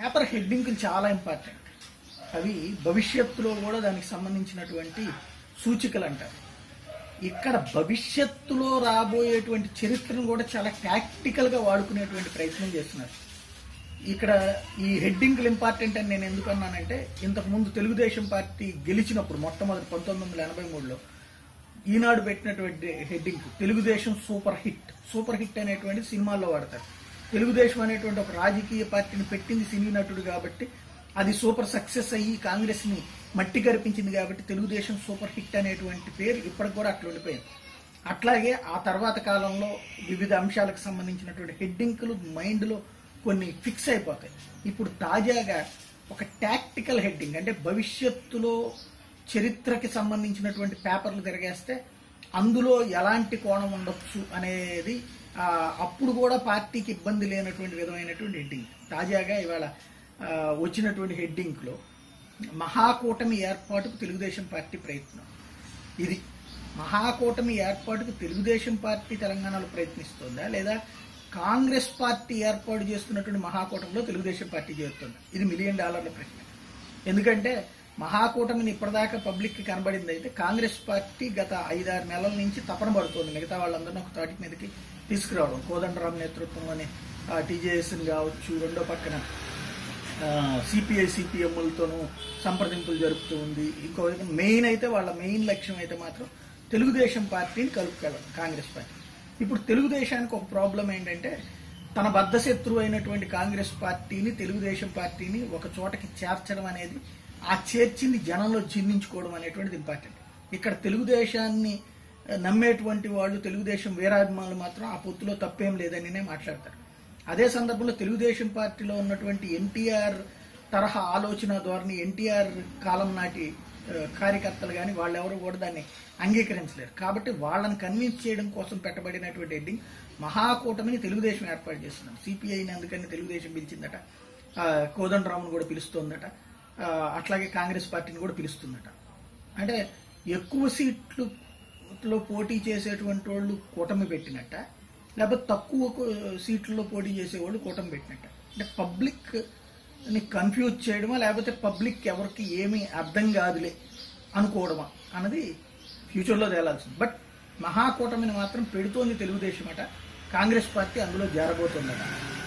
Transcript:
paper హెడ్డింగ్లు చాలా important అవి భవిష్యత్తులో కూడా దానికి సంబంధించినటువంటి సూచికలు అంటారు ఇక్కడ భవిష్యత్తులో రాబోయేటువంటి చరిత్రను కూడా చాలా టాక్టికల్ గా వాడుకునేటువంటి ప్రయత్నం చేస్తున్నారు ఇక్కడ ఈ హెడ్డింగ్లు ఇంపార్టెంట్ అని నేను ఎందుకు అన్నానంటే ఇంతకు ముందు తెలుగుదేశం పార్టీ గెలిచినప్పుడు మొట్టమొదటి పంతొమ్మిది వందల ఎనభై మూడులో ఈనాడు పెట్టినటువంటి heading Telugu Desam super hit super hit అనేటువంటి సినిమాల్లో వాడతారు తెలుగుదేశం అనేటువంటి ఒక రాజకీయ పార్టీని పెట్టింది సినీ నటుడు కాబట్టి అది సూపర్ సక్సెస్ అయ్యి కాంగ్రెస్ ని మట్టి కరిపించింది కాబట్టి తెలుగుదేశం సూపర్ హిట్ అనేటువంటి పేరు ఇప్పటికి కూడా అట్లా ఉండిపోయింది అట్లాగే ఆ తర్వాత కాలంలో వివిధ అంశాలకు సంబంధించినటువంటి హెడ్డింగ్లు మైండ్లో కొన్ని ఫిక్స్ అయిపోతాయి ఇప్పుడు తాజాగా ఒక టాక్టికల్ హెడ్డింగ్ అంటే భవిష్యత్తులో చరిత్రకి సంబంధించినటువంటి పేపర్లు తిరగేస్తే అందులో ఎలాంటి కోణం ఉండొచ్చు అనేది ఆ, అప్పుడు కూడా పార్టీకి ఇబ్బంది లేనటువంటి విధమైనటువంటి హెడ్డింగ్ తాజాగా ఇవాళ ఆ, వచ్చినటువంటి హెడ్డింగ్లో మహాకూటమి ఏర్పాటుకు తెలుగుదేశం పార్టీ ప్రయత్నం ఇది మహాకూటమి ఏర్పాటుకు తెలుగుదేశం పార్టీ తెలంగాణలో ప్రయత్నిస్తోందా లేదా కాంగ్రెస్ పార్టీ ఏర్పాటు చేస్తున్నటువంటి మహాకూటమిలో తెలుగుదేశం పార్టీ చేస్తుందా ఇది మిలియన్ డాలర్ల ప్రశ్న ఎందుకంటే మహాకూటమిని ఇప్పటిదాకా పబ్లిక్ కి కనబడింది అయితే కాంగ్రెస్ పార్టీ గత ఐదారు నెలల నుంచి తపన పడుతోంది మిగతా వాళ్ళందరినీ ఒక తాటి మీదకి తీసుకురావడం కోదండరాం నేతృత్వంలోని టీజేఎస్ కావచ్చు రెండో పక్కన సిపిఐ సిపిఎంలతోనూ సంప్రదింపులు జరుపుతూ ఉంది ఇంకో మెయిన్ అయితే వాళ్ళ మెయిన్ లక్ష్యం అయితే మాత్రం తెలుగుదేశం పార్టీని కలుపుకెళ్ళడం కాంగ్రెస్ పార్టీ ఇప్పుడు తెలుగుదేశానికి ఒక ప్రాబ్లం ఏంటంటే తన బద్ధ శత్రువు అయినటువంటి కాంగ్రెస్ పార్టీని తెలుగుదేశం పార్టీని ఒక చోటకి చేర్చడం అనేది ఆ చేర్చింది జనంలో జీర్ణించుకోవడం అనేటువంటిది ఇంపార్టెంట్ ఇక్కడ తెలుగుదేశాన్ని ఆ, నమ్మేటువంటి వాళ్ళు తెలుగుదేశం వీరాభిమానులు మాత్రం ఆ పొత్తులో తప్పేం లేదనినే మాట్లాడతారు అదే సందర్భంలో తెలుగుదేశం పార్టీలో ఉన్నటువంటి ఎన్టీఆర్ తరహా ఆలోచన ధోరణి ఎన్టీఆర్ కాలం నాటి ఆ, కార్యకర్తలు కానీ వాళ్ళెవరూ కూడా దాన్ని అంగీకరించలేరు కాబట్టి వాళ్ళని కన్విన్స్ చేయడం కోసం పెట్టబడినటువంటి హెడ్డింగ్ మహాకూటమిని తెలుగుదేశం ఏర్పాటు చేస్తున్నాం సిపిఐని అందుకని తెలుగుదేశం పిలిచిందట ఆ, కోదండరామును కూడా పిలుస్తోందట ఆ, అట్లాగే కాంగ్రెస్ పార్టీని కూడా పిలుస్తుందట అంటే ఎక్కువ సీట్లు లో పోటీ చేసేటువంటి వాళ్ళు కూటమి పెట్టినట్ట లేకపోతే తక్కువ కు- సీట్లలో పోటీ చేసేవాళ్ళు కూటమి పెట్టినట్ట అంటే పబ్లిక్ ని కన్ఫ్యూజ్ చేయడమా లేకపోతే పబ్లిక్ ఎవరికి ఏమీ అర్థం కాదులే అనుకోవడమా అన్నది ఫ్యూచర్లో తేలాల్సింది బట్ మహాకూటమిని మాత్రం పెడుతోంది తెలుగుదేశం అట కాంగ్రెస్ పార్టీ అందులో జారబోతుందట